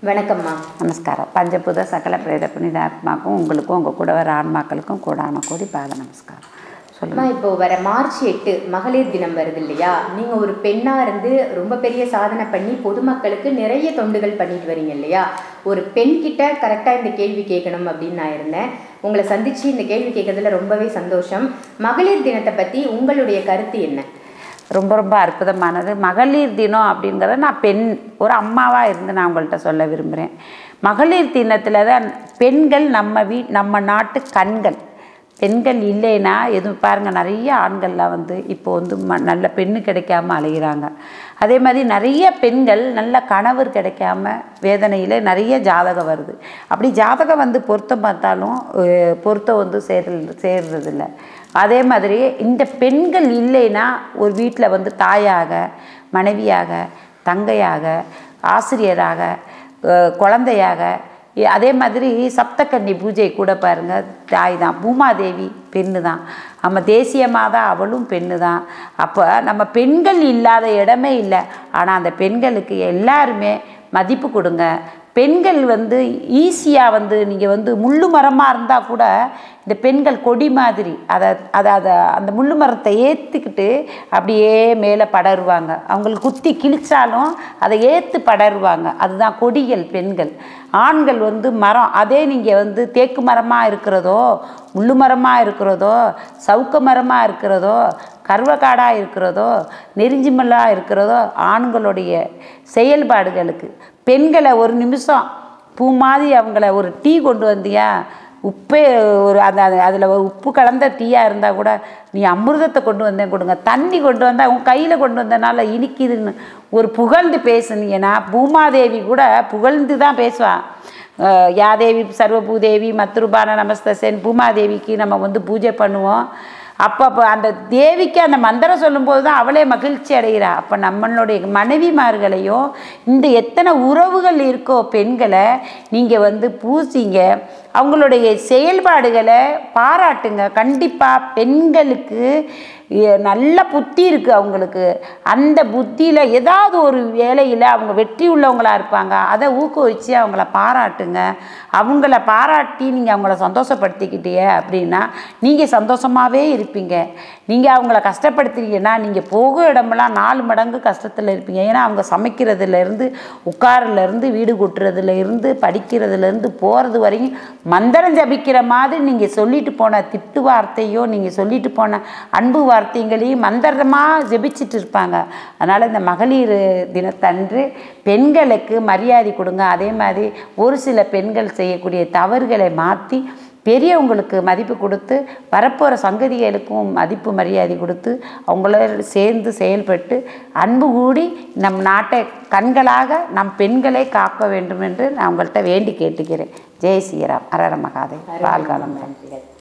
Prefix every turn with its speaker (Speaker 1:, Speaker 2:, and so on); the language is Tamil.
Speaker 1: வணக்கம்மா
Speaker 2: நமஸ்காரம் பஞ்சபூத சகல பிரேத புனித ஆத்மாக்கும் உங்களுக்கும் உங்கள் கூட வர ஆன்மாக்களுக்கும் கூடான கூடி பாத நமஸ்காரம் சொல்லுங்கள்
Speaker 1: அம்மா இப்போ வர மார்ச் எட்டு மகளிர் தினம் வருது இல்லையா நீங்க ஒரு பெண்ணா இருந்து ரொம்ப பெரிய சாதனை பண்ணி பொதுமக்களுக்கு நிறைய தொண்டுகள் பண்ணிட்டு வரீங்க இல்லையா ஒரு பெண் கிட்ட கரெக்டா இந்த கேள்வி கேட்கணும் அப்படின்னு நான் இருந்தேன் உங்களை சந்திச்சு இந்த கேள்வி கேட்கறதுல ரொம்பவே சந்தோஷம் மகளிர் தினத்தை பத்தி உங்களுடைய கருத்து என்ன
Speaker 2: ரொம்ப ரொம்ப அற்புதமானது மகளிர் தினம் அப்படிங்கிறத நான் பெண் ஒரு அம்மாவாக இருந்து நான் உங்கள்கிட்ட சொல்ல விரும்புகிறேன் மகளிர் தினத்தில் தான் பெண்கள் நம்ம வீ நம்ம நாட்டு கண்கள் பெண்கள் இல்லைன்னா எதுவும் பாருங்கள் நிறைய ஆண்கள்லாம் வந்து இப்போ வந்து ம நல்ல பெண்ணு கிடைக்காம அலைகிறாங்க அதே மாதிரி நிறைய பெண்கள் நல்ல கணவர் கிடைக்காம வேதனையில் நிறைய ஜாதகம் வருது அப்படி ஜாதகம் வந்து பொருத்தம் பார்த்தாலும் அஹ், பொருத்தம் வந்து சேர் சேர்றதில்ல அதே மாதிரி இந்த பெண்கள் இல்லைன்னா ஒரு வீட்டில் வந்து தாயாக மனைவியாக தங்கையாக ஆசிரியராக அஹ், குழந்தையாக இ- அதே மாதிரி சப்தக்கன்னி பூஜை கூட பாருங்கள் தாய் தான் பூமாதேவி பெண்ணு தான் நம்ம தேசியமாக தான் அவளும் பெண்ணு தான் அப்போ நம்ம பெண்கள் இல்லாத இடமே இல்லை ஆனால் அந்த பெண்களுக்கு எல்லாருமே மதிப்பு கொடுங்க பெண்கள் வந்து ஈஸியாக வந்து நீங்கள் வந்து முள்ளு மரமாக இருந்தால் கூட இந்த பெண்கள் கொடி மாதிரி அதை அதை அதை அந்த முள்ளு மரத்தை ஏற்றிக்கிட்டு அப்படியே மேலே படருவாங்க அவங்களுக்கு குத்தி கிழிச்சாலும் அதை ஏற்று படருவாங்க அதுதான் கொடிகள் பெண்கள் ஆண்கள் வந்து மரம் அதே நீங்கள் வந்து தேக்கு மரமாக இருக்கிறதோ முள்ளு மரமாக இருக்கிறதோ சவுக்க மரமாக இருக்கிறதோ கருவக்காடாக இருக்கிறதோ நெறிஞ்சிமல்லாக இருக்கிறதோ ஆண்களுடைய செயல்பாடுகளுக்கு பெண்களை ஒரு நிமிஷம் பூ மாதிரி அவங்கள ஒரு டீ கொண்டு வந்தியா உப்பே ஒரு அந்த அதில் ஒரு உப்பு கலந்த டீயாக இருந்தால் கூட நீ அமிர்தத்தை கொண்டு வந்தேன் கொடுங்க தண்ணி கொண்டு வந்தால் உன் கையில் கொண்டு வந்தனால இனிக்குதுன்னு ஒரு புகழ்ந்து பேசுனீங்கன்னா பூமாதேவி கூட புகழ்ந்து தான் பேசுவாள் அஹ் யாதேவி சர்வபூதேவி மத்ருபான நமஸ்தசேன் பூமாதேவிக்கு நம்ம வந்து பூஜை பண்ணுவோம் அப்போ அப்போ அந்த தேவிக்கு அந்த மந்திரம் சொல்லும்போது தான் அவளே மகிழ்ச்சி அடைகிறா அப்போ நம்மளுடைய மனைவிமார்களையும் இந்த எத்தனை உறவுகள் இருக்கோ பெண்களை நீங்கள் வந்து பூசிங்க அவங்களுடைய செயல்பாடுகளை பாராட்டுங்க கண்டிப்பாக பெண்களுக்கு எ- நல்ல புத்தி இருக்குது அவங்களுக்கு அந்த புத்தியில் ஏதாவது ஒரு வேலையில் அவங்க வெற்றி உள்ளவங்களாக இருப்பாங்க அதை ஊக்குவிச்சு அவங்கள பாராட்டுங்க அவங்கள பாராட்டி நீங்கள் அவங்கள சந்தோஷப்படுத்திக்கிட்டே அப்படின்னா நீங்கள் சந்தோஷமாகவே இருப்பீங்க நீங்கள் அவங்கள கஷ்டப்படுத்துறீங்கன்னா நீங்கள் போகும் இடமெல்லாம் நாலு மடங்கு கஷ்டத்தில் இருப்பீங்க ஏன்னா அவங்க சமைக்கிறதுலேருந்து உட்காரலேருந்து வீடு கூட்டுறதுல இருந்து படிக்கிறதுலேருந்து போகிறது வரைக்கும் மந்திரம் ஜபிக்கிற மாதிரி நீங்கள் சொல்லிட்டு போன திட்டு வார்த்தையோ நீங்கள் சொல்லிட்டு போன அன்பு வார்த்தைங்களையும் மந்திரமாக ஜெபிச்சிட்டு இருப்பாங்க அதனால் இந்த மகளிர் தினத்தன்று பெண்களுக்கு மரியாதை கொடுங்க அதே மாதிரி ஒரு சில பெண்கள் செய்யக்கூடிய தவறுகளை மாற்றி பெரியவங்களுக்கு மதிப்பு கொடுத்து வரப்போகிற சங்கதிகளுக்கும் மதிப்பு மரியாதை கொடுத்து அவங்களோட சேர்ந்து செயல்பட்டு அன்பு கூடி நம் நாட்டை கண்களாக நம் பெண்களை காக்க வேண்டும் என்று நான் உங்கள்கிட்ட வேண்டி கேட்டுக்கிறேன் ஜெய் ஸ்ரீராம் அரர மகாதேவ் பால்காலம்
Speaker 1: நன்றிகள்